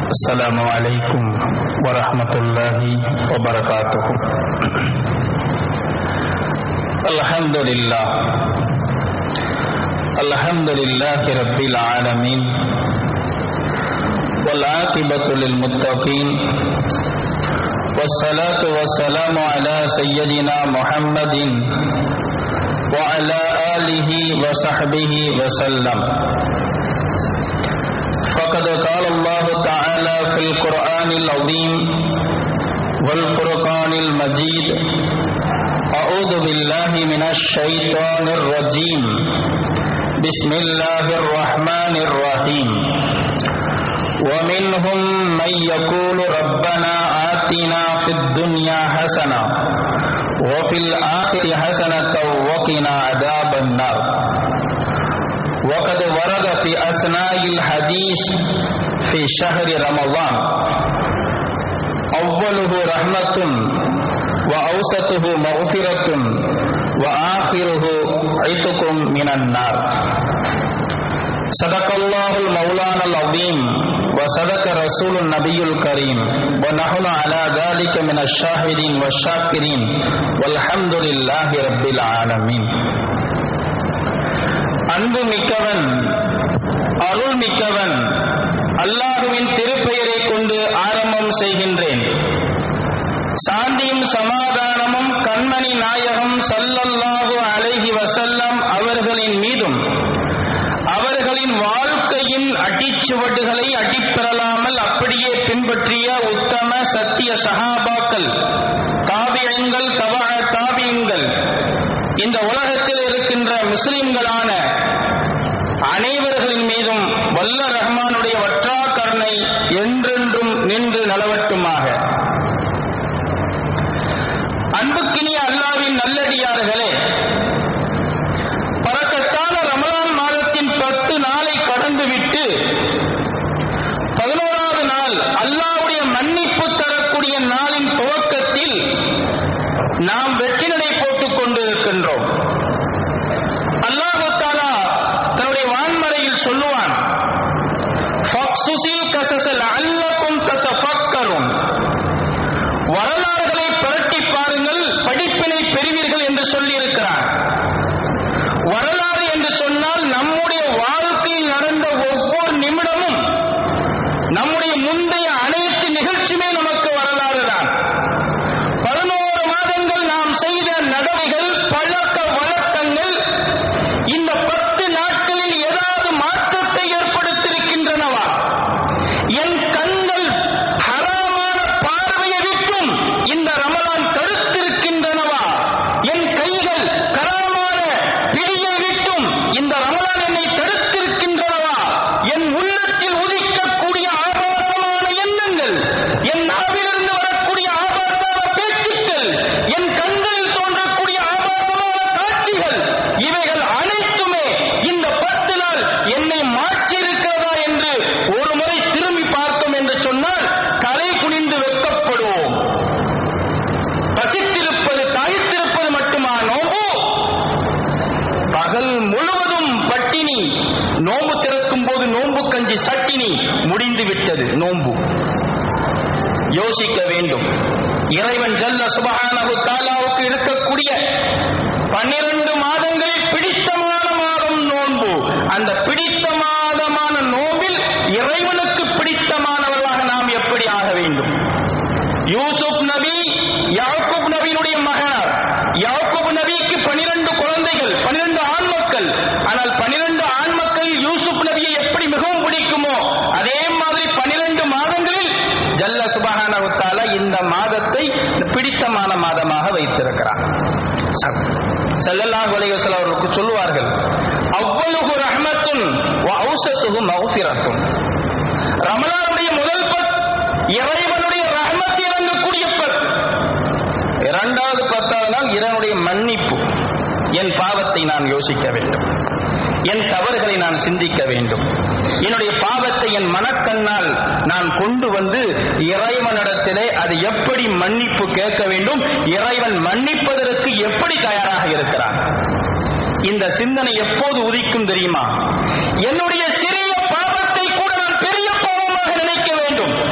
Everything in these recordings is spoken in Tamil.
السلام عليكم ورحمة الله وبركاته الحمد لله الحمد لله رب العالمين والعاقبة للمتقين والصلاة والسلام على سيدنا محمد وعلى آله وصحبه وسلم فقد قال الله تعالى في القرآن العظيم والفرقان المجيد أعوذ بالله من الشيطان الرجيم بسم الله الرحمن الرحيم ومنهم من يقول ربنا آتنا في الدنيا حسنة وفي الآخرة حسنة وقنا عذاب النار وقد ورد في أثناء الحديث في شهر رمضان أوله رحمة وأوسطه مغفرة وآخره عتق من النار صدق الله المولانا العظيم وصدق رسول النبي الكريم ونحن على ذلك من الشاهدين والشاكرين والحمد لله رب العالمين அன்பு மிக்கவன் அருள் மிக்கவன் அல்லாஹுவின் திருப்பெயரை கொண்டு ஆரம்பம் செய்கின்றேன் சாந்தியும் சமாதானமும் கண்மணி நாயகம் சல்லல்லாஹு அலைஹி வசல்லம் அவர்களின் மீதும் அவர்களின் வாழ்க்கையின் அடிச்சுவடுகளை அடிப்பெறலாமல் அப்படியே பின்பற்றிய உத்தம சத்திய சகாபாக்கள் தாபியங்கள் தவ தாபியங்கள் இந்த உலகத்தில் இருக்கின்ற முஸ்லிம்களான அனைவர்களின் மீதும் வல்ல ரஹ்மானுடைய வற்றா கருணை என்றென்றும் நின்று நலவட்டுமாக அன்புக்கினிய அல்லாவின் நல்லடியார்களே பறக்கத்தான ரமலான் மாதத்தின் பத்து நாளை கடந்துவிட்டு பதினோராவது நாள் அல்லாவுடைய மன்னிப்பு தரக்கூடிய நாளின் துவக்கத்தில் நாம் வெற்றி நடை போட்டுக் கொண்டிருக்கின்றோம் அல்லாஹு தாலா தன்னுடைய வான்மறையில் சொல்லுவான் அல்லக்கும் தத்தஃபக்கரும் வரலாறுகளை புரட்டி பாருங்கள் படிப்பினை பெறுவீர்கள் என்று சொல்லியிருக்கிறார் வரலாறு என்று சொன்னால் நம்முடைய வாழ்க்கையில் நடந்த ஒவ்வொரு நிமிடமும் நம்முடைய முந்தைய அனைத்து நிகழ்ச்சியுமே நமக்கு வரலாறு தான் பதினோரு மாதங்கள் நாம் செய்த நடவைகள் பழக்க வழக்கங்கள் இந்த பத்து நாட்களில் ஏதாவது மாற்றத்தை ஏற்படுத்தியிருக்கின்றனவா என் கண்கள் ஹராமான பார்வையை விட்டும் இந்த ரமலான் தடுத்திருக்கின்றனவா என் கைகள் கராமான பிடியை விட்டும் இந்த ரமலான் என்னை தடுத்திருக்கின்றனவா என் உள்ளத்தில் உதிக்கக்கூடிய ஆபாசமான எண்ணங்கள் என் நாவிலிருந்து வரக்கூடிய ஆபாசமான பேச்சுக்கள் என் கண்களில் தோன்றக்கூடிய ஆபாசமான காட்சிகள் இவைகள் அனைத்துமே இந்த பத்து நாள் என்னை மாற்றியிருக்கிறதா என்று ஒரு முறை திரும்பி பார்த்தோம் என்று சொன்னால் கரை குனிந்து வெட்கப்படுவோம் பசித்திருப்பது தாய்த்திருப்பது மட்டுமா நோம்பு பகல் முழுவதும் பட்டினி நோம்பு திறக்கும் போது நோம்பு கஞ்சி சட்டினி முடிந்து விட்டது நோம்பு யோசிக்க வேண்டும் இறைவன் ஜல்ல சுபஹானஹு தாலாவுக்கு இருக்கக்கூடிய பன்னிரண்டு மாதங்களில் பிடித்தமான மாதம் நோன்பு அந்த பிடித்த மாதமான நோம்பில் இறைவனுக்கு பிடித்தமானவர்களாக நாம் எப்படி ஆக வேண்டும் யூசுப் நபி யாக்கூப் நபியினுடைய மகனார் யாக்கூப் நபிக்கு பனிரெண்டு குழந்தைகள் பனிரெண்டு ஆண் மக்கள் ஆனால் பனிரெண்டு ஆண் மக்கள் யூசுப் நபியை எப்படி மிகவும் பிடிக்குமோ அதே மாதிரி பனிரெண்டு மாதங்களில் ஜல்ல சுபஹானவுத்தால இந்த மாதத்தை பிடித்தமான மாதமாக வைத்திருக்கிறார் செல்லல்லாஹ் வலைவசல் அவர்களுக்கு சொல்லுவார்கள் அவ்வளவு ரஹ்மத்தும் ஔசத்துகு மௌஃபிரத்தும் ரமலானுடைய முதல் பத் இறைவனுடைய ரஹ்மத் இறங்கக்கூடிய பத் இரண்டாவது பத்தாவது நாள் இறைவனுடைய மன்னிப்பு என் பாவத்தை நான் யோசிக்க வேண்டும் என் தவறுகளை நான் சிந்திக்க வேண்டும் என்னுடைய பாவத்தை என் மனக்கண்ணால் நான் கொண்டு வந்து இறைவனிடத்திலே அது எப்படி மன்னிப்பு கேட்க வேண்டும் இறைவன் மன்னிப்பதற்கு எப்படி தயாராக இருக்கிறான் இந்த சிந்தனை எப்போது உதிக்கும் தெரியுமா என்னுடைய சிறிய பாவத்தை கூட நான் பெரிய பாவமாக நினைக்க வேண்டும்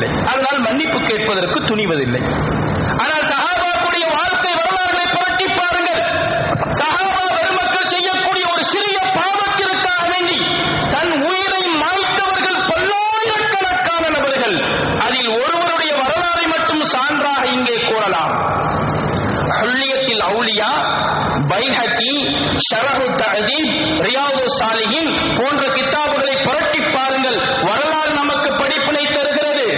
இல்லை அதனால் மன்னிப்பு கேட்பதற்கு துணிவதில்லை ஆனால் சஹாபாக்குடைய வாழ்க்கை வரலாறுகளை புரட்டி பாருங்கள் சஹாபா பெருமக்கள் செய்யக்கூடிய ஒரு சிறிய பாவத்திற்காக வேண்டி தன் உயிரை மாய்த்தவர்கள் பல்லாயிரக்கணக்கான நபர்கள் அதில் ஒருவருடைய வரலாறை மட்டும் சான்றாக இங்கே கூறலாம் ஹுல்லியத்தில் அவுலியா பைஹக்கி ஷரஹு தஹதீப் ரியாது சாலிஹின் போன்ற கித்தாபுகளை புரட்டி பாருங்கள் வரலாறு நமக்கு படிப்பினை தருகிறது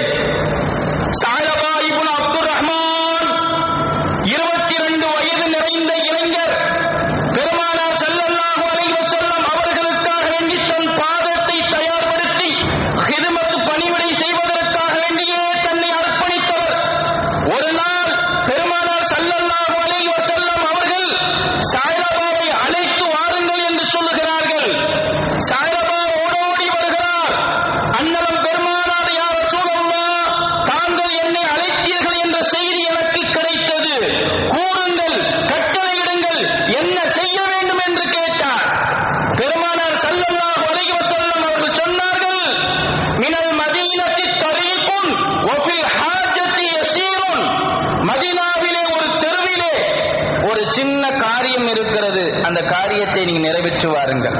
சாயபா இப்னு அப்துர் ரஹ்மான் இருபத்தி ரெண்டு வயது நிறைந்த இளைஞர் பெருமானார் ஸல்லல்லாஹு அலைஹி வஸல்லம் அவர்களுக்காக வேண்டி தன் பாதத்தை தயார்படுத்தி ஹிதமத் பணிவிடை செய்வதற்காக வேண்டியே தன்னை அர்ப்பணித்தவர் ஒரு நாள் பெருமானார் ஸல்லல்லாஹு அலைஹி வஸல்லம் அவர்கள் சாயபாவை அழைத்து வாருங்கள் என்று சொல்லுகிறார்கள் சாயபா ஓடோடி வருகிறார் அன்னலம் பெருமானார் யார் ரசூலுல்லாஹ் தாங்கள் என்னை அழைத்தீர்கள் என்ற செய்தி எனக்கு கிடைத்தது கூறுங்கள் கட்டளையிடுங்கள் என்ன செய்ய வேண்டும் என்று கேட்டார் பெருமானார் ஸல்லல்லாஹு அலைஹி வஸல்லம் அவர்கள் சொன்னார்கள் மினல் மதீனத்தி தரீகுன் வஃபில் ஹாஜத்தி யஸீருன் மதீனாவிலே ஒரு தெருவிலே ஒரு சின்ன காரியம் இருக்கிறது அந்த காரியத்தை நீங்க நிறைவேற்றி வாருங்கள்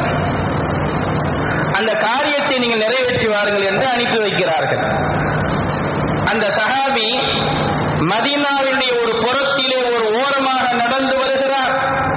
அந்த காரியத்தை நீங்க நிறைவேற்றி வாருங்கள் என்று அனுப்பி வைக்கிறார்கள் அந்த சஹாபி மதீனாவினுடைய ஒரு புறத்திலே ஒரு ஓரமாக நடந்து வருகிறார்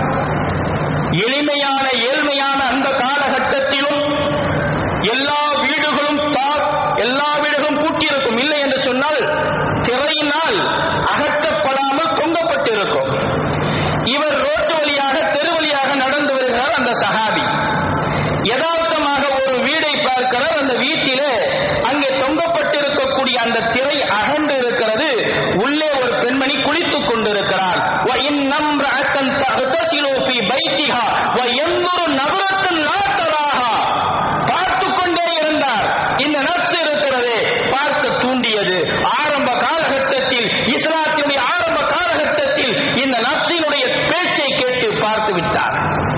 எளிமையான ஏழ்மையான அந்த காலகட்டத்திலும் எல்லா வீடுகளும் தா- எல்லா வீடுகளும் பூட்டியிருக்கும் இல்லை என்று சொன்னால் திரையினால் அகற்றப்படாமல் தொங்கப்பட்டிருக்கும் இவர் ரோட்டு வழியாக தெரு வழியாக நடந்து வருகிறார் அந்த சஹாபி யதார்த்தமாக ஒரு வீடை பார்க்கிறார் அந்த வீட்டிலே அங்கே தொங்கப்பட்டிருக்கக்கூடிய அந்த திரை அகன்று இருக்கிறது உள்ளே ஒரு பெண்மணி குளித்துக் கொண்டிருக்கிறார் وَإِنَّ امْرَأَةً تَغْتَسِلُ فِي بَيْتِهَا وَيَنْظُرُ نَظْرَةً لَا تَرَاهَا பார்த்துக் கொண்டே இருந்தார் இந்த நப்சு இருக்கிறது பார்க்க தூண்டியது ஆரம்ப காலகட்டத்தில் இஸ்லாத்தினுடைய ஆரம்ப காலகட்டத்தில் இந்த நப்சினுடைய பேச்சை கேட்டு பார்த்து விட்டார்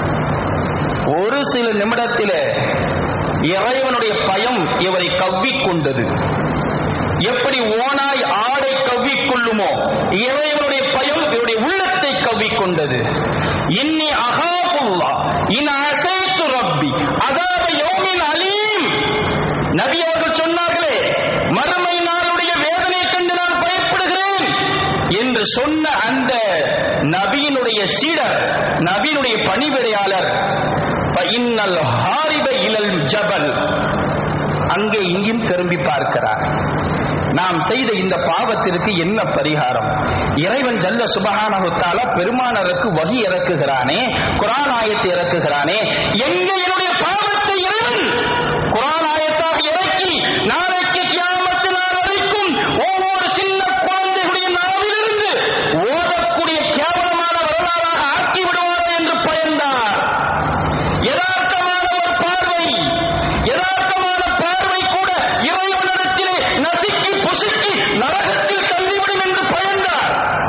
ஒரு சில நிமிடத்திலே இறைவனுடைய பயம் இவரை கவ்விக்கொண்டது எப்படி ஓனாய் ஆடை கவ்விக்கொள்ளுமோ இறைவனுடைய பயம் இவருடைய உள்ளத்தை கவ்விக்கொண்டது இன்னி அகாபுல்லா இன் அசைத்து ரப்பி அதாப யோமின் அலீம் நபி அவர்கள் சொன்னார்களே மறுமை நாளுடைய வேதனை கண்டு நான் பயப்படுகிறேன் என்று சொன்ன அந்த நபியினுடைய சீடர் நபியினுடைய பணிவிடையாளர் இன்னல் ஹாரிப இலல் ஜபல் அங்கே இங்கும் திரும்பி பார்க்கிறார் நாம் செய்த இந்த பாவத்திற்கு என்ன பரிகாரம் இறைவன் ஜல்ல சுபஹானஹு தஆலா பெருமானருக்கு வகி இறக்குகிறானே குர்ஆன் ஆயத்தை இறக்குகிறானே எங்க என்னுடைய பாவத்தை இறைவன் குர்ஆன் ஆயத்தாக இறக்கி நாளைக்கு கியாமத்து நாள் வரைக்கும் ஒவ்வொரு சின்ன குழந்தைகளுடைய நாவிலிருந்து ஓதக்கூடிய கேவலமான வரலாறாக ஆக்கி விடுவாரோ என்று பயந்தார் யதார்த்தமான ஒரு பார்வை யதார்த்தமான பார்வை கூட இறைவனிடத்திலே நசுக்கி புசுக்கி நரகத்தில் தள்ளிவிடும் என்று பயந்தார்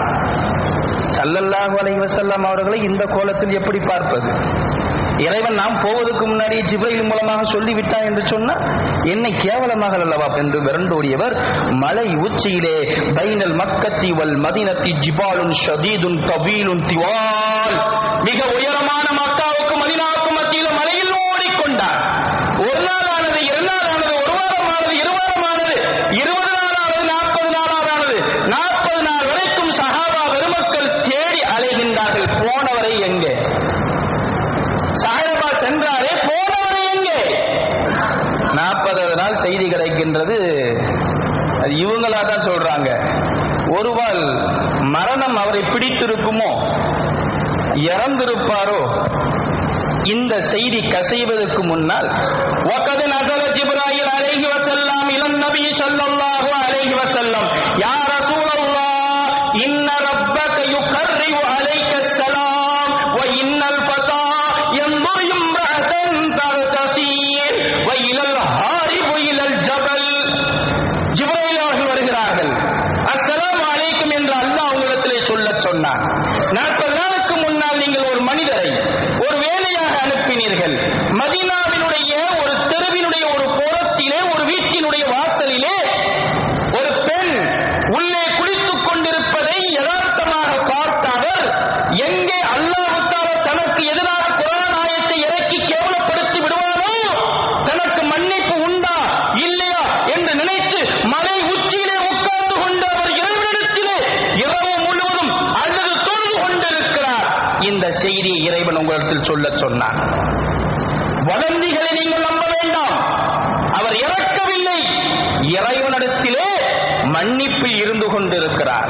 சல்லல்லாஹு அலைஹி வஸல்லம் அவர்களை இந்த கோலத்தில் எப்படி பார்ப்பது இறைவன் நாம் போவதற்கு முன்னாடி ஜிப்ரைல் மூலமாக சொல்லிவிட்டான் என்று சொன்னால் என்னை கேவலமாக அல்லவா என்று விரண்டோடியவர் மலை உச்சியிலே பைனல் மக்கத்தி வல் மதினத்தி ஜிபாலுன் ஷதீதுன் தபீலுன் திவால் மிக உயரமான மக்காவுக்கும் மதினாவுக்கும் மத்தியில் மலையில் ஓடிக்கொண்டார் ஒரு நாள் ஆனது இரு நாள் ஆனது ஒரு வாரம் ஆனது இரு வாரம் ஆனது இருபது நாள் ஆனது நாற்பது நாள் ஆனது நாற்பது நாள் வரைக்கும் சஹாபா பெருமக்கள் தேடி அலைகின்றார்கள் போனவரை எங்கே சாயபா சென்றாரே போனவரை எங்கே நாற்பதாவது நாள் செய்தி கிடைக்கின்றது அது இவங்களா தான் சொல்றாங்க ஒருவாள் மரணம் அவரை பிடித்திருக்குமோ இறந்திருப்பாரோ இந்த செய்தி கசைவதற்கு முன்னால் وقد نزل جبرائيل عليه وسلم الى النبي صلى الله عليه وسلم يا رسول الله ان ربك يقرب عليك السلام وان الفتى ينظر امراه تغتسل والى الهارب الى الجبل ஜிப்ரைல் அவர்கள் வருகிறார்கள் அஸ்ஸலாமு அலைக்கும் என்று அல்லாஹ் உங்களிடத்திலே சொல்லச் சொன்னார் சொன்னான் நாற்பது நாளுக்கு முன்னால் நீங்கள் ஒரு மனிதரை ஒரு வேலையாக அனுப்பினீர்கள் மதீனாவினுடைய ஒரு தெருவினுடைய ஒரு புறத்திலே ஒரு வீட்டினுடைய வாசலிலே ஒரு பெண் உள்ளே குளித்துக் கொண்டிருப்பதை யதார்த்தமாக பார்த்த அவர் எங்கே அல்லாஹுத்தால தனக்கு எதிராக குரான் ஆயத்தை இறக்கி கேவலப்படுத்தி விடுவானோ தனக்கு மன்னிப்பு உண்டா இல்லையா என்று நினைத்து மலை உச்சியிலே உட்கார்ந்து கொண்டு அவர் இறைவனிடத்திலே இரவு முழுவதும் அல்லது தொழுது கொண்டிருக்கிறார் இந்த செய்தியை இறைவன் உங்களிடத்தில் சொல்லச் சொன்னான் வதந்திகளை நீங்கள் நம்ப வேண்டாம் அவர் இறக்கவில்லை இறைவனிடத்திலே மன்னிப்பில் இருந்து கொண்டிருக்கிறார்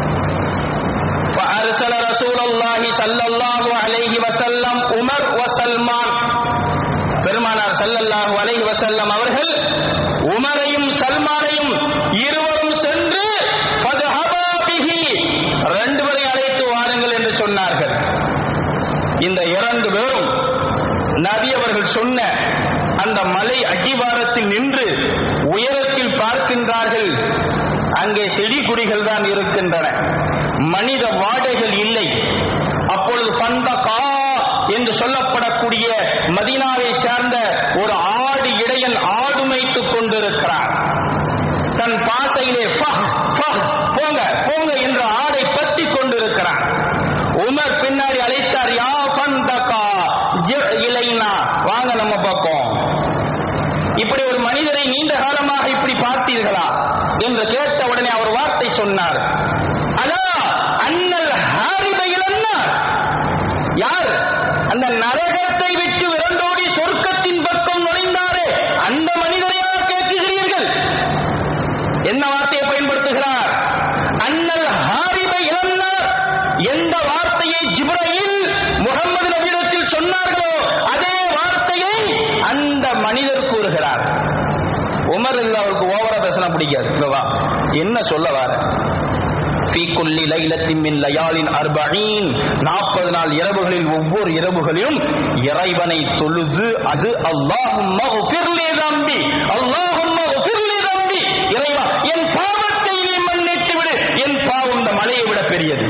فأرسل رسول الله صلى الله عليه وسلم عمر وسلمان பெருமானார் ஸல்லல்லாஹு அலைஹி வஸல்லம் அவர்கள் உமரையும் சல்மானையும் இருவரும் சென்று ஃபதஹபா பிஹி ரெண்டு பேரை அழைத்து வாருங்கள் என்று சொன்னார்கள் இந்த இரண்டு பேரும் நபி அவர்கள் சொன்ன அந்த மலை அடிவாரத்தில் நின்று உயரத்தில் பார்க்கின்றார்கள் அங்கே செடி கொடிகள் தான் இருக்கின்றன மனித வாடைகள் இல்லை அப்பொழுது பந்தகா என்று சொல்லப்படக்கூடிய மதீனாவை சேர்ந்த ஒரு ஆடு இடையன் ஆடு மேய்த்துக் கொண்டிருக்கிறார் தன் பாசையிலே "ஃபஹ், ஃபஹ், போங்க போங்க என்று ஆடை பற்றி கொண்டிருக்கிறான் உமர் பின்னாடி அழைத்தார் யா பந்தகா ஜிர் இலைனா வாங்க நம்ம பக்கம் இப்படி ஒரு மனிதரை நீண்ட காலமாக இப்படி பார்த்தீர்களா என்று கேட்ட உடனே அவர் வார்த்தை சொன்னார் அதா அண்ணல் ஹாரிபையில் யார் அந்த நரகத்தை விட்டு விரண்டோடி சொர்க்கத்தின் பக்கம் நுழைந்தாரே அந்த மனிதரையா கேட்குகிறீர்கள் என்ன வார்த்தையை பயன்படுத்துகிறார் அண்ணல் ஹாரிபை இழந்தார் எந்த வார்த்தையை ஜிப்ரையில் முகமது நபியிடத்தில் சொன்னார்களோ அதே வார்த்தையை அந்த மனிதர் கூறுகிறார் உமர் இல்ல அவருக்கு ஓவரா பேசினா பிடிக்காது இங்க வா என்ன சொல்ல வார ஃபீ குல்லி லைலத்தின் மின் லயாலின் அர்பஈன் நாற்பது நாள் இரவுகளில் ஒவ்வொரு இரவுகளிலும் இறைவனை தொழுது அது அல்லாஹும்ம உஃபிர்லி தம்பி அல்லாஹும்ம உஃபிர்லி தம்பி இறைவா என் பாவத்தை நீ மன்னித்து விடு என் பாவம் இந்த மலையை விட பெரியது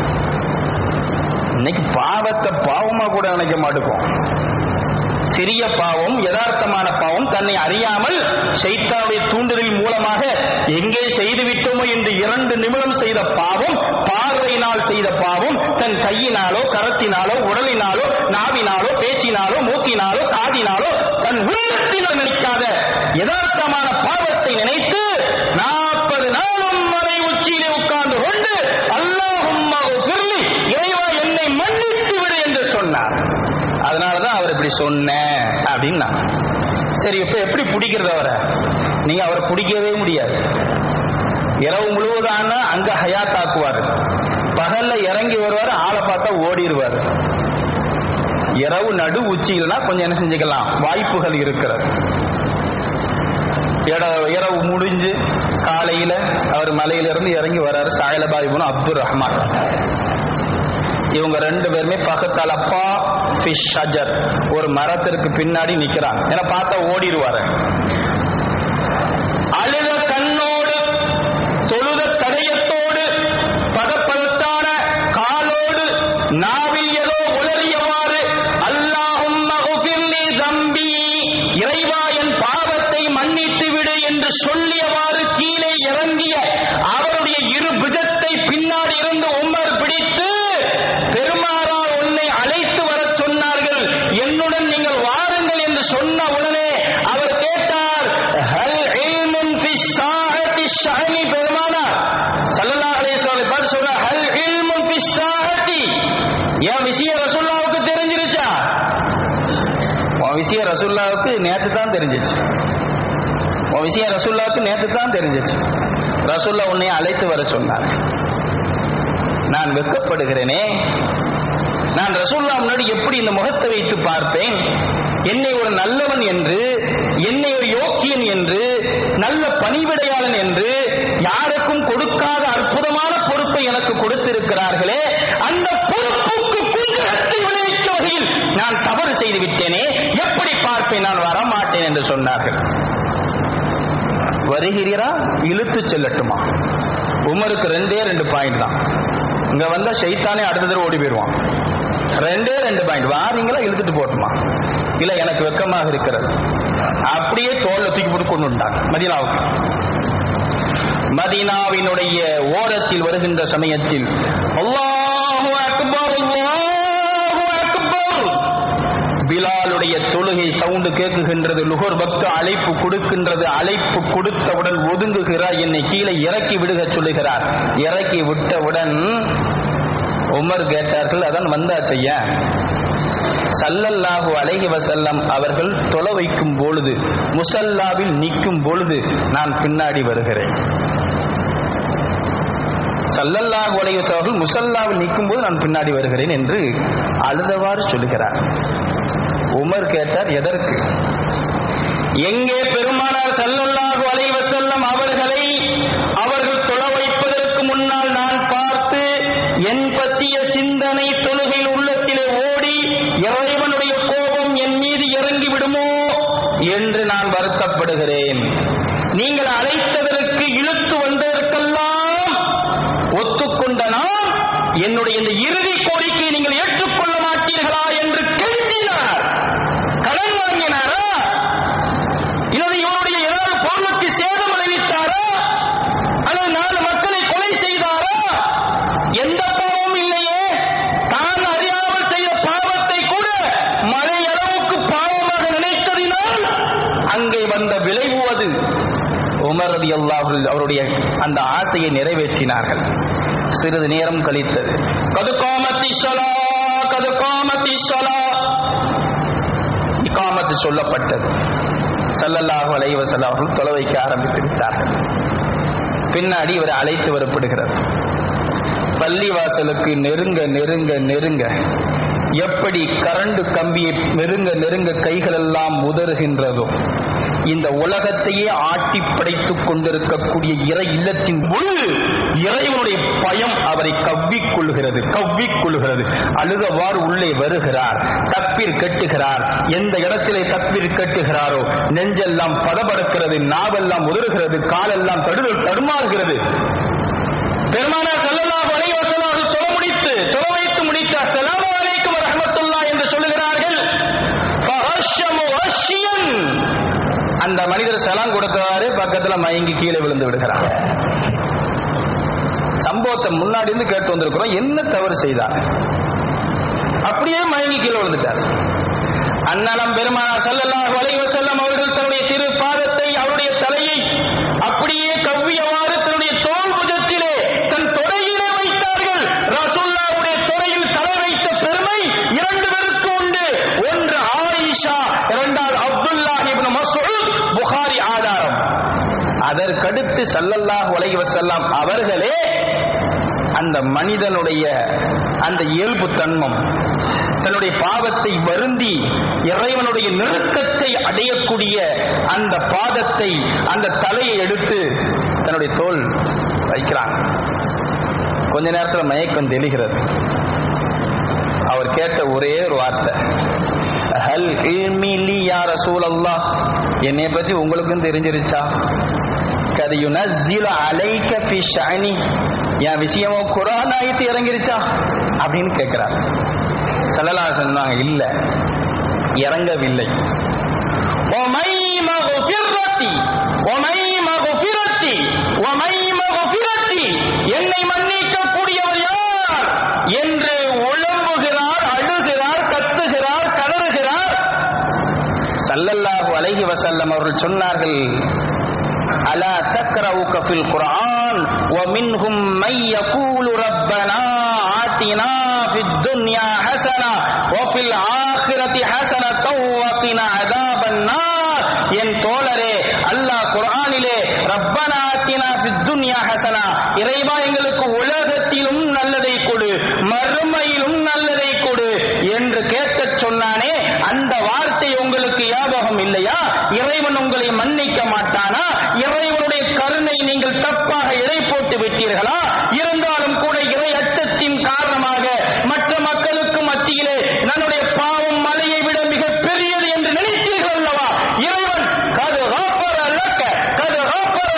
இன்னைக்கு பாவத்தை பாவமா கூட நினைக்க மாட்டோம் சிறிய பாவம் யதார்த்தமான பாவம் தன்னை அறியாமல் சைத்தாவுடைய தூண்டுதல் மூலமாக எங்கே செய்து விட்டோமோ என்று இரண்டு நிமிடம் செய்த பாவம் பார்வையினால் செய்த பாவம் தன் கையினாலோ கரத்தினாலோ உடலினாலோ நாவினாலோ பேச்சினாலோ மூக்கினாலோ காதினாலோ தன் உள்ளத்தினால் நினைக்காத யதார்த்தமான பாவத்தை நினைத்து நாற்பது நாளும் மலை உச்சியிலே உட்கார்ந்து கொண்டு அல்லாஹும் இறைவா என்னை மன்னித்து விடு என்று சொன்னார் அதனாலதான் அவர் இப்படி சொன்னேன் அப்படின்னா சரி இப்ப எப்படி பிடிக்கிறது அவரை நீங்க அவரை பிடிக்கவே முடியாது இரவு முழுவதான அங்க ஹயாத்தாக்குவார் பகல்ல இறங்கி வருவார் ஆளை பார்த்தா ஓடிடுவார் இரவு நடு உச்சியில்னா கொஞ்சம் என்ன செஞ்சுக்கலாம் வாய்ப்புகள் இருக்கிறது இட- இரவு முடிஞ்சு காலையில அவர் மலையிலிருந்து இறங்கி வர்றாரு சாயலபாய் அப்துல் ரஹ்மான் இவங்க ரெண்டு பேருமே பக்கத்தால் அப்பா ஃபிஷ் ஷஜர் ஒரு மரத்திற்கு பின்னாடி நிக்கிறாங்க ஏன்னா பார்த்தா ஓடிடுவாரு அழுத கண்ணோடு தொழுத தடயத்தோடு பதப்பதத்தான காலோடு நாவில் ஏதோ உளறியவாறு அல்லாஹும் தம்பி இறைவா என் பாவத்தை மன்னித்து விடு என்று சொல்லியவாறு கீழே இறங்கிய அவருடைய இரு புஜத்தை பின்னாடி இருந்து உம்மர் பிடித்து பெருமாறார் உன்னை அழைத்து வரச் சொன்னார்கள் என்னுடன் நீங்கள் வாருங்கள் என்று சொன்ன உடனே அவர் கேட்டார் ஹல் இல்முன் ஃபி ஸாஅத்தி ஷஅனி பெருமானார் ஸல்லல்லாஹு அலைஹி வஸல்லம் பார்த்து சொல்றார் ஹல் இல்முன் ஃபி ஸாஅத்தி என் விஷயம் ரசூலுல்லாஹ்வுக்கு தெரிஞ்சிருச்சா உன் விஷயம் ரசூலுல்லாஹ்வுக்கு நேத்து தான் தெரிஞ்சிச்சு உன் விஷயம் ரசூலுல்லாஹ்வுக்கு நேத்து தான் தெரிஞ்சிச்சு ரசூல்லா உன்னை அழைத்து வர சொன்னார் நான் வெட்கப்படுகிறேனே நான் ரசூல்லா முன்னாடி எப்படி இந்த முகத்தை வைத்து பார்ப்பேன் என்னை ஒரு நல்லவன் என்று என்னை ஒரு யோக்கியன் என்று நல்ல பணிவிடையாளன் என்று யாருக்கும் கொடுக்காத அற்புதமான பொறுப்பை எனக்கு கொடுத்திருக்கிறார்களே அந்த பொறுப்புக்கு குந்தகத்தை விளைவிக்க வகையில் நான் தவறு செய்து விட்டேனே எப்படி பார்ப்பேன் நான் வரமாட்டேன் என்று சொன்னார்கள் வருகிறீரா இழுத்து செல்லட்டுமா உமருக்கு ரெண்டே ரெண்டு பாயிண்ட் தான் இங்க வந்தா ஷைத்தானே அடுத்த தடவை ஓடி போயிடுவான் ரெண்டே ரெண்டு பாயிண்ட் வாரீங்களா இழுத்துட்டு போட்டுமா இல்ல எனக்கு வெக்கமாக இருக்கிறது அப்படியே தோல்ல தூக்கி போட்டு கொண்டு வந்தாங்க மதீனாவுக்கு மதீனாவினுடைய ஓரத்தில் வருகின்ற சமயத்தில் அல்லாஹு அக்பர் அல்லாஹு அக்பர் பிலாலுடைய தொழுகை சவுண்டு கேட்குகின்றது லுகர் பக்த அழைப்பு கொடுக்கின்றது அழைப்பு கொடுத்தவுடன் ஒதுங்குகிறார் என்னை கீழே இறக்கி விடுக சொல்லுகிறார் இறக்கி விட்டவுடன் உமர் கேட்டார்கள் அதான் வந்தாச்சையா சல்லல்லாஹு அலைஹி வசல்லம் அவர்கள் தொலை வைக்கும் பொழுது முசல்லாவில் நிற்கும் பொழுது நான் பின்னாடி வருகிறேன் சல்லல்லாஹு அலைஹி வஸல்லம் அவர்கள் முசல்லாவில் நிற்கும் போது நான் பின்னாடி வருகிறேன் என்று அழுதவாறு சொல்லுகிறார் உமர் கேட்டார் எதற்கு எங்கே பெருமானார் சல்லல்லாஹு அலைஹி வஸல்லம் அவர்களை அவர்கள் தொழ வைப்பதற்கு முன்னால் நான் பார்த்து என் பற்றிய சிந்தனை தொழுகையில் உள்ளத்திலே ஓடி இறைவனுடைய கோபம் என் மீது இறங்கி விடுமோ என்று நான் வருத்தப்படுகிறேன் நீங்கள் அழைத்ததற்கு இழுத்து வந்ததற்கெல்லாம் ஒத்துக்கொண்ட நான் என்னுடைய இந்த இறுதி கோரிக்கையை நீங்கள் ஏற்றுக்கொள்ள மாட்டீர்களா என்று கெஞ்சினார் கடன் வாங்கினாரா இல்லது இவருடைய ஏதாவது பொருளுக்கு சேதம் விளைவித்தாரா அல்லது நாலு மக்களை கொலை செய்தாரா எந்த பாவமும் இல்லையே தான் அறியாமல் செய்த பாவத்தை கூட மழை அளவுக்கு பாவமாக நினைத்ததினால் அங்கே வந்த விளைவு அது உமர் ரதி அவருடைய அந்த ஆசையை நிறைவேற்றினார்கள் சிறிது நேரம் கழித்தது கது காமத்தி சொலா கது காமத்தி சொலா இக்காமத்து சொல்லப்பட்டது சல்லல்லாஹு அலைஹி வஸல்லம் அவர்கள் தொலை வைக்க ஆரம்பித்து விட்டார்கள் பின்னாடி இவர் அழைத்து வரப்படுகிறது பள்ளிவாசலுக்கு நெருங்க நெருங்க நெருங்க எப்படி கரண்டு கம்பியை நெருங்க நெருங்க கைகளெல்லாம் உதறுகின்றதோ இந்த உலகத்தையே ஆட்டி படைத்துக் கொண்டிருக்கக்கூடிய இறை இல்லத்தின் பொழுது இறைவனுடைய பயம் அவரை கவ்விக் கொள்கிறது கவ்விக் கொள்கிறது அழுகவாறு உள்ளே வருகிறார் தப்பீர் கட்டுகிறார் எந்த இடத்திலே தப்பீர் கட்டுகிறாரோ நெஞ்செல்லாம் பதபடுக்கிறது நாவெல்லாம் உதறுகிறது காலெல்லாம் தடுதல் தடுமாறுகிறது பெருமானார் ஸல்லல்லாஹு அலைஹி வஸல்லம் அவர்கள் தொழ முடித்து தொழ வைத்து முடித்த அஸ்ஸலாமு அலைக்கும் வரஹ்மத்துல்லாஹ் என்று சொல்லுகிறார்கள் ஃபஹஷ்ஷ முஹஷ்ஷியன் அந்த மனிதர் சலாம் கொடுத்தவாறு பக்கத்துல மயங்கி கீழே விழுந்து விடுகிறார் சம்பவத்தை முன்னாடி இருந்து கேட்டு வந்திருக்கிறோம் என்ன தவறு செய்தார் அப்படியே மயங்கி கீழே விழுந்துட்டார் அண்ணலம் பெருமானார் ஸல்லல்லாஹு அலைஹி வஸல்லம் அவர்கள் தன்னுடைய திரு பாதத்தை அவருடைய தலையை அப்படியே கவ்வியவாறு தன்னுடைய தோல் புஜத்திலே தன் தொடையிலே வைத்தார்கள் ரசூல்லாவுடைய தொடையில் தலை வைத்த பெருமை இரண்டு பேருக்கு உண்டு ஒன்று ஆயிஷா இரண்டாவது அப்துல்லா இப்னு மஸ்ஊத் புகாரி ஆதாரம் அதற்கடுத்து ஸல்லல்லாஹு அலைஹி வஸல்லம் அவர்களே அந்த மனிதனுடைய அந்த இயல்பு தன்மம் தன்னுடைய பாவத்தை வருந்தி இறைவனுடைய நெருக்கத்தை அடையக்கூடிய அந்த பாதத்தை அந்த தலையை எடுத்து தன்னுடைய தோல் வைக்கிறாங்க கொஞ்ச நேரத்தில் மயக்கம் தெளிகிறது அவர் கேட்ட ஒரே ஒரு வார்த்தை ஹல் இல்மிலி யா ரசூலல்லாஹ் என்னை பத்தி உங்களுக்கும் தெரிஞ்சிருச்சா கது யுனஸ்ஸில அலைக்க ஃபி ஷஅனி என் விஷயமோ குர்ஆன் ஆயத்து இறங்கிருச்சா அப்படின்னு கேட்கிறார் ஸல்லல்லாஹு அலைஹி சொன்னாங்க இல்ல இறங்கவில்லை ஒமை மகுஃபிரத்தி ஒமை மகுஃபிரத்தி ஒமை மகுஃபிரத்தி என்னை மன்னிக்க கூடியவர் யார் என்று உழம்புகிறார் அழுகிறார் கத்துகிறார் கதறுகிறார் சல்லல்லாஹு அலைஹி வஸல்லம் அவர்கள் சொன்னார்கள் அலா தக்ரவுக ஃபில் குர்ஆன் ومنهم من يقول ربنا آتنا في الدنيا حسنة وفي الآخرة حسنة وقنا عذاب النار என் தோழரே அல்லாஹ் குர்ஆனிலே ரப்பனா ஆத்தினா ஃபித் துன்யா ஹசனா இறைவா எங்களுக்கு உலகத்திலும் நல்லதை கொடு மறுமையிலும் நல்லதை கொடு என்று கேட்கச் சொன்னானே அந்த வார்த்தை உங்களுக்கு ஞாபகம் இல்லையா இறைவன் உங்களை மன்னிக்க மாட்டானா இறைவனுடைய கருணை நீங்கள் தப்பாக இறை போட்டு விட்டீர்களா இருந்தாலும் கூட இறை அச்சத்தின் காரணமாக மற்ற மக்களுக்கு மத்தியிலே நம்முடைய பாவம் மலையை விட மிக பெரியது என்று நினைத்தீர்கள் அல்லவா இறைவன் கது காப்பர லக்க கது காப்பர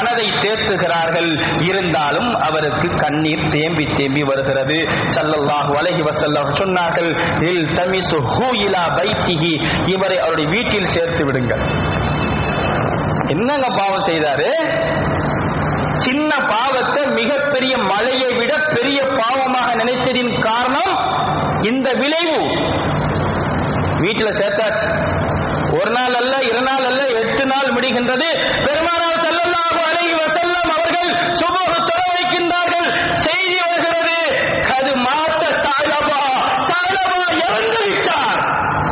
மனதை தேத்துகிறார்கள் இருந்தாலும் அவருக்கு கண்ணீர் தேம்பி தேம்பி வருகிறது சல்லல்லாஹு அலைஹி வஸல்லம் சொன்னார்கள் இல் தமிசு ஹூ இலா பைத்திஹி இவரை அவருடைய வீட்டில் சேர்த்து விடுங்கள் என்னங்க பாவம் செய்தாரு சின்ன பாவத்தை மிகப்பெரிய மலையை விட பெரிய பாவமாக நினைத்ததின் காரணம் இந்த விளைவு வீட்டுல சேர்த்தாச்சு ஒரு நாள் அல்ல இரு நாள் அல்ல எட்டு நாள் முடிகின்றது பெருமானார் ஸல்லல்லாஹு அலைஹி வஸல்லம் அவர்கள் சுபஹ் தொழ வைக்கின்றார்கள் செய்தி வருகிறது அது மாத்த சாலபா சாலபா இறந்து விட்டார்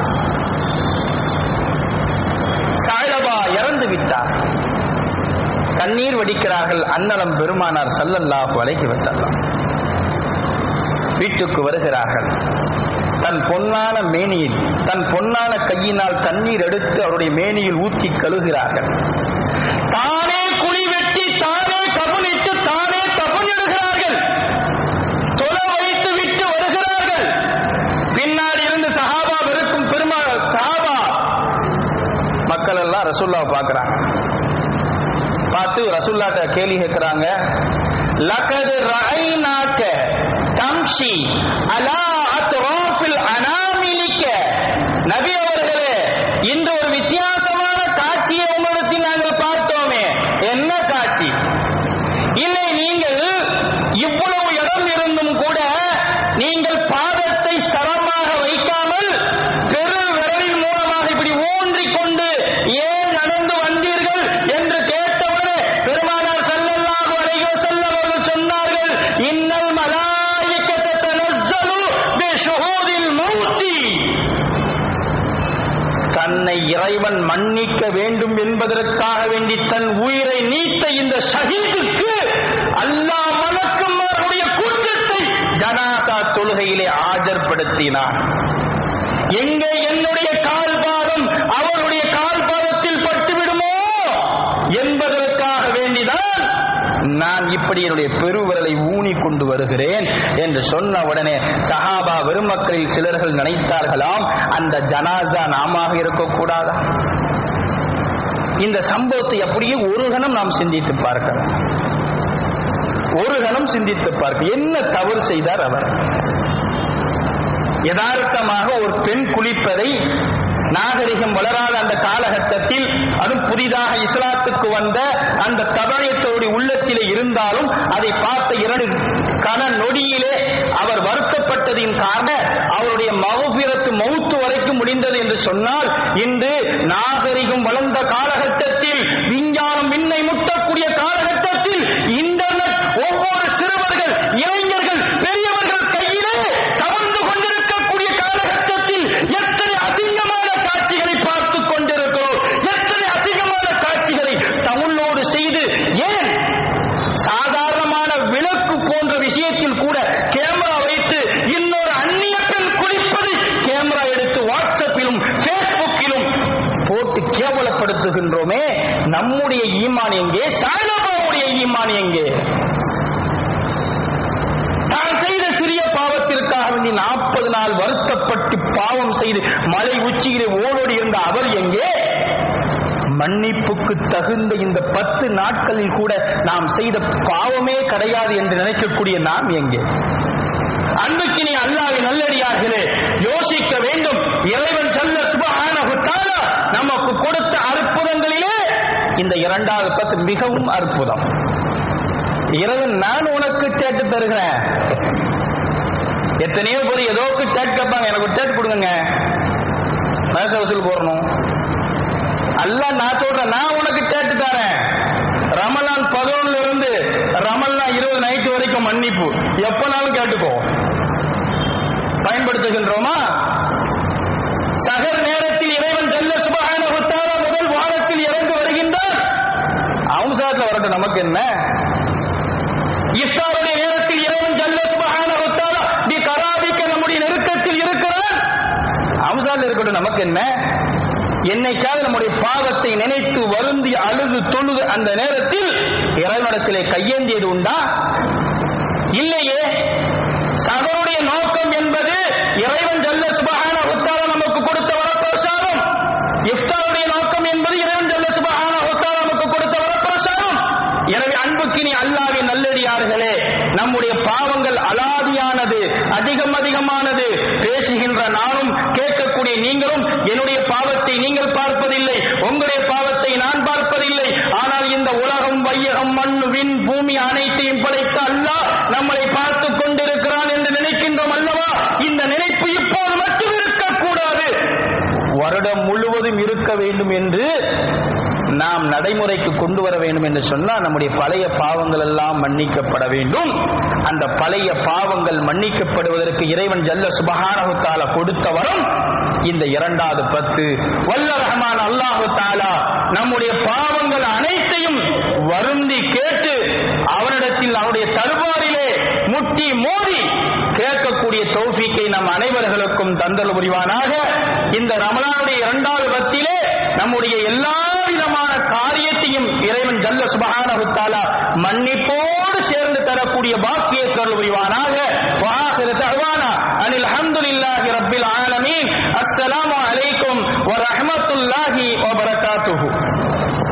சாலபா இறந்து விட்டார் கண்ணீர் வடிக்கிறார்கள் அன்னலம் பெருமானார் ஸல்லல்லாஹு அலைஹி வஸல்லம் வீட்டுக்கு வருகிறார்கள் தன் பொன்னான மேனியில் தன் பொன்னான கையினால் தண்ணீர் எடுத்து அவருடைய மேனியில் ஊற்றி கழுகிறார்கள் தானே குழி வெட்டி தானே கபனிட்டு தானே கபனிடுகிறார்கள் தொலை வைத்து விட்டு வருகிறார்கள் பின்னாடி இருந்து சஹாபா வெறுக்கும் பெருமா சஹாபா மக்கள் எல்லாம் ரசூல்லாவை பார்க்கறாங்க பார்த்து ரசூல்லாட்ட கேள்வி கேட்கிறாங்க லகது ரஐனாக்க தம்ஷி அலா அத்ராஃபில் அனாமிலிக்க நபி அவர்களே இந்த ஒரு வித்தியாசமான காட்சியை உங்களுக்கு நாங்கள் பார்த்தோமே என்ன காட்சி இல்லை நீங்கள் இவ்வளவு இடம் இருந்தும் கூட நீங்கள் பாதத்தை ஸ்தரமாக வைக்காமல் பெரு விரலின் மூலமாக இப்படி ஊன்றிக் கொண்டு ஏன் நடந்து வந்தீர்கள் என்று கேட்டவுடனே பெருமானார் ஸல்லல்லாஹு அலைஹி வஸல்லம் அவர்கள் சொன்னார்கள் இன்னல் மலாயிக்கத்த தனஸ்ஸலு பிஷுஹூதில் மௌத்தி தன்னை இறைவன் மன்னிக்க வேண்டும் என்பதற்காக வேண்டி தன் உயிரை நீத்த இந்த ஷஹீதுக்கு அல்லாஹ் மலக்குமாருடைய கூட்டத்தை ஜனாதா தொழுகையிலே ஆஜர்படுத்தினார் எங்கே என்னுடைய கால் பாதம் அவருடைய கால் பாதத்தில் பட்டுவிடுமோ என்பதற்காக வேண்டிதான் நான் இப்படி என்னுடைய பெருவிரலை ஊனி கொண்டு வருகிறேன் என்று சொன்ன உடனே சஹாபா பெருமக்களில் சிலர்கள் நினைத்தார்களாம் அந்த ஜனாசா நாமாக இருக்கக்கூடாதா இந்த சம்பவத்தை அப்படியே ஒரு கணம் நாம் சிந்தித்து பார்க்கலாம் ஒரு கணம் சிந்தித்து பார்க்க என்ன தவறு செய்தார் அவர் யதார்த்தமாக ஒரு பெண் குளிப்பதை நாகரிகம் வளராத அந்த காலகட்டத்தில் அதுவும் புதிதாக இஸ்லாத்துக்கு வந்த அந்த தபயத்தோடைய உள்ளத்திலே இருந்தாலும் அதை பார்த்த இரண்டு கன நொடியிலே அவர் வருத்தப்பட்டதின் காரண அவருடைய மகபிரத்து மௌத்து வரைக்கும் முடிந்தது என்று சொன்னால் இன்று நாகரிகம் வளர்ந்த காலகட்டத்தில் விஞ்ஞானம் விண்ணை முட்டக்கூடிய காலகட்டத்தில் இன்டர்நெட் ஒவ்வொரு சிறுவர்கள் இளைஞர்கள் பெரியவர்கள் கையிலே கவர்ந்து கொண்டிருக்கக்கூடிய காலகட்டத்தில் எத்தனை அசிங்கமான காட்சிகளை பார்த்துக் கொண்டிருக்கிறோம் எத்தனை அசிங்கமான காட்சிகளை தமிழோடு செய்து ஏன் சாதாரணமான விளக்கு போன்ற விஷயத்தில் கூட கேமரா வைத்து இன்னொரு அந்நிய பெண் குளிப்பதை கேமரா எடுத்து வாட்ஸ்அப்பிலும் பேஸ்புக்கிலும் போட்டு கேவலப்படுத்துகின்றோமே நம்முடைய ஈமான் எங்கே சாயபாவுடைய ஈமான் எங்கே தான் செய்த சிறிய பாவத்திற்காக வேண்டி நாற்பது நாள் வருத்தப்பட்டு பாவம் செய்து மலை உச்சியிலே ஓடோடி இருந்த அவர் எங்கே மன்னிப்புக்கு தகுந்த இந்த பத்து நாட்களில் கூட நாம் செய்த பாவமே கிடையாது என்று நினைக்கக்கூடிய நாம் எங்கே அன்புக்கினி அல்லாவின் நல்லடியார்களே யோசிக்க வேண்டும் இறைவன் சொல்ல சுபஹானஹு தஆலா நமக்கு கொடுத்த அற்புதங்களிலே இந்த இரண்டாவது பத்து மிகவும் அற்புதம் இறைவன் நான் உனக்கு கேட்டு தருகிறேன் எத்தனையோ பேர் ஏதோக்கு டேட் கேட்பாங்க எனக்கு ஒரு டேட் கொடுங்க மேச வசூல் போடணும் அல்ல நான் சொல்றேன் நான் உனக்கு டேட்டு தரேன் ரமலான் பதினொன்னுல இருந்து ரமலான் இருபது நைட்டு வரைக்கும் மன்னிப்பு எப்பனாலும் கேட்டுக்கோ பயன்படுத்துகின்றோமா சகர் நேரத்தில் இறைவன் ஜல்ல சுபஹான முதல் வாரத்தில் இறந்து வருகின்றார் அம்சாத்துல வரட்டும் நமக்கு என்ன இஃப்தாருடைய நேரத்தில் இறைவன் ஜல்ல சுபஹான பி கராபிக்க நம்முடைய நெருக்கத்தில் இருக்கிறான் அம்சால் இருக்கட்டும் நமக்கு என்ன என்னைக்காவது நம்முடைய பாவத்தை நினைத்து வருந்தி அழுது தொழுது அந்த நேரத்தில் இறைவனிடத்திலே கையேந்தியது உண்டா இல்லையே சகருடைய நோக்கம் என்பது இறைவன் ஜல்ல சுபஹான உத்தார நமக்கு கொடுத்த வரப்பிரசாதம் இஃப்தாருடைய நோக்கம் என்பது இறைவன் ஜல்ல சுபஹான உத்தார நமக்கு கொடுத்த வரப்பிரசாதம் அன்புக்கினி அல்லாவின் நல்லடியார்களே நம்முடைய பாவங்கள் அலாதியானது அதிகம் அதிகமானது பேசுகின்ற நானும் கேட்கக்கூடிய நீங்களும் என்னுடைய பாவத்தை நீங்கள் பார்ப்பதில்லை உங்களுடைய பாவத்தை நான் பார்ப்பதில்லை ஆனால் இந்த உலகம் வையகம் மண் விண் பூமி அனைத்தையும் படைத்த அல்லாஹ் நம்மளை பார்த்துக் கொண்டிருக்கிறான் என்று நினைக்கின்றோம் அல்லவா இந்த நினைப்பு இப்போது மட்டும் இருக்கக்கூடாது வருடம் முழுவதும் இருக்க வேண்டும் என்று நாம் நடைமுறைக்கு கொண்டு வர வேண்டும் என்று சொன்னால் நம்முடைய பழைய பாவங்கள் எல்லாம் மன்னிக்கப்பட வேண்டும் அந்த பழைய பாவங்கள் மன்னிக்கப்படுவதற்கு இறைவன் ஜல்ல சுபஹானஹு தாலா கொடுத்த வரம் இந்த இரண்டாவது பத்து வல்ல ரஹ்மான் அல்லாஹு தாலா நம்முடைய பாவங்கள் அனைத்தையும் வருந்தி கேட்டு அவனிடத்தில் அவனுடைய தர்பாரிலே முட்டி மோதி கேட்கக்கூடிய தௌஃபீக்கை நம் அனைவர்களுக்கும் தந்தல் புரிவானாக இந்த ரமலானுடைய இரண்டாவது பத்திலே நம்முடைய எல்லா விதமான காரியத்தையும் இறைவன் ஜல்ல சுபஹானஹு தஆலா மன்னிப்போடு சேர்ந்து தரக்கூடிய பாக்கிய கருள் புரிவானாக வாஹிர தஅவானா அனில் ஹம்துலில்லாஹி ரப்பில் ஆலமீன் அஸ்ஸலாமு அலைக்கும் வ ரஹ்மத்துல்லாஹி வ பரகாத்துஹு